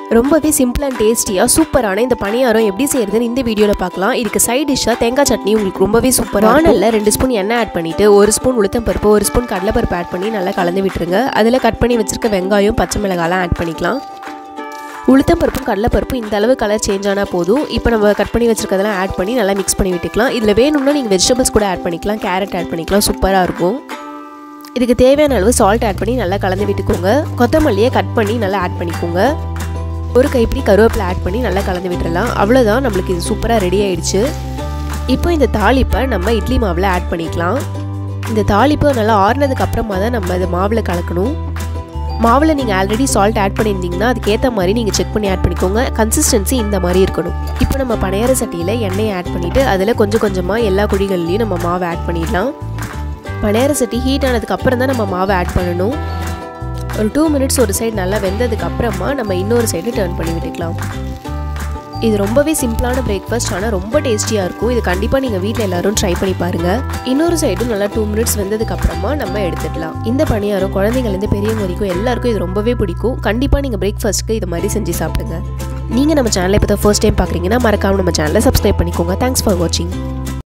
ரொம்பவே simple and டேஸ்டியாக சூப்பரான இந்த பணியாரம் எப்படி செய்யறதுன்னு இந்த வீடியோவில் பார்க்கலாம் இதுக்கு சைட் டிஷ்ஷாக தேங்காய் சட்னி உங்களுக்கு ரொம்பவே சூப்பர் வானலில் ரெண்டு ஸ்பூன் எண்ணெய் ஆட் பண்ணிவிட்டு ஒரு ஸ்பூன் உளுத்தம் பருப்பு ஒரு ஸ்பூன் கடலைப்பருப்பு ஆட் பண்ணி நல்லா கலந்து விட்டுருங்க அதில் கட் பண்ணி வச்சிருக்க வெங்காயம் பச்சை மிளகாலாம் ஆட் பண்ணிக்கலாம் உளுத்தம் பருப்பும் கடலைப்பருப்பும் இந்த அளவு கலர் சேஞ்ச் ஆனால் போதும் இப்போ நம்ம கட் பண்ணி வச்சிருக்கதெல்லாம் ஆட் பண்ணி நல்லா மிக்ஸ் பண்ணி விட்டுக்கலாம் இதில் வேணும்னா நீங்கள் வெஜிடபிள்ஸ் கூட ஆட் பண்ணிக்கலாம் கேரட் ஆட் பண்ணிக்கலாம் சூப்பராக இருக்கும் இதுக்கு தேவையான அளவு சால்ட் ஆட் பண்ணி நல்லா கலந்து விட்டுக்கோங்க கொத்தமல்லியை கட் பண்ணி நல்லா ஆட் பண்ணிக்கோங்க ஒரு கைப்பிடி கருவேப்பிலை ஆட் பண்ணி நல்லா கலந்து விட்டுறலாம் அவ்வளோதான் நம்மளுக்கு இது சூப்பராக ரெடி ஆயிடுச்சு இப்போ இந்த தாளிப்பை நம்ம இட்லி மாவில் ஆட் பண்ணிக்கலாம் இந்த தாளிப்பு நல்லா ஆறுனதுக்கு அப்புறமா தான் நம்ம இது மாவில் கலக்கணும் மாவில் நீங்கள் ஆல்ரெடி சால்ட் ஆட் பண்ணியிருந்தீங்கன்னா அதுக்கேற்ற மாதிரி நீங்கள் செக் பண்ணி ஆட் பண்ணிக்கோங்க கன்சிஸ்டன்சி இந்த மாதிரி இருக்கணும் இப்போ நம்ம பனையார சட்டியில் எண்ணெயை ஆட் பண்ணிவிட்டு அதில் கொஞ்சம் கொஞ்சமாக எல்லா குழிகள்லையும் நம்ம மாவை ஆட் பண்ணிடலாம் பனையார சட்டி ஹீட் ஆனதுக்கு அப்புறம் தான் நம்ம மாவை ஆட் பண்ணணும் ஒரு டூ மினிட்ஸ் ஒரு சைடு நல்லா வெந்ததுக்கு அப்புறமா நம்ம இன்னொரு சைடு டர்ன் பண்ணி விட்டுக்கலாம் இது ரொம்பவே சிம்பிளான பிரேக்ஃபாஸ்ட் ஆனால் ரொம்ப டேஸ்டியாக இருக்கும் இது கண்டிப்பாக நீங்கள் வீட்டில் எல்லாரும் ட்ரை பண்ணி பாருங்கள் இன்னொரு சைடும் நல்லா டூ மினிட்ஸ் வெந்ததுக்கு அப்புறமா நம்ம எடுத்துடலாம் இந்த பணியாரம் குழந்தைங்கலேருந்து பெரியவங்க வரைக்கும் எல்லாருக்கும் இது ரொம்பவே பிடிக்கும் கண்டிப்பாக நீங்கள் பிரேக்ஃபாஸ்ட்டுக்கு இது மாதிரி செஞ்சு சாப்பிடுங்க நீங்கள் நம்ம சேனலை இப்போ தான் ஃபர்ஸ்ட் டைம் பார்க்குறீங்கன்னா மறக்காம நம்ம சேனலை சப்ஸ்கிரைப் பண்ணிக்கோங்க தேங்க்ஸ் ஃபார் வாட்சிங்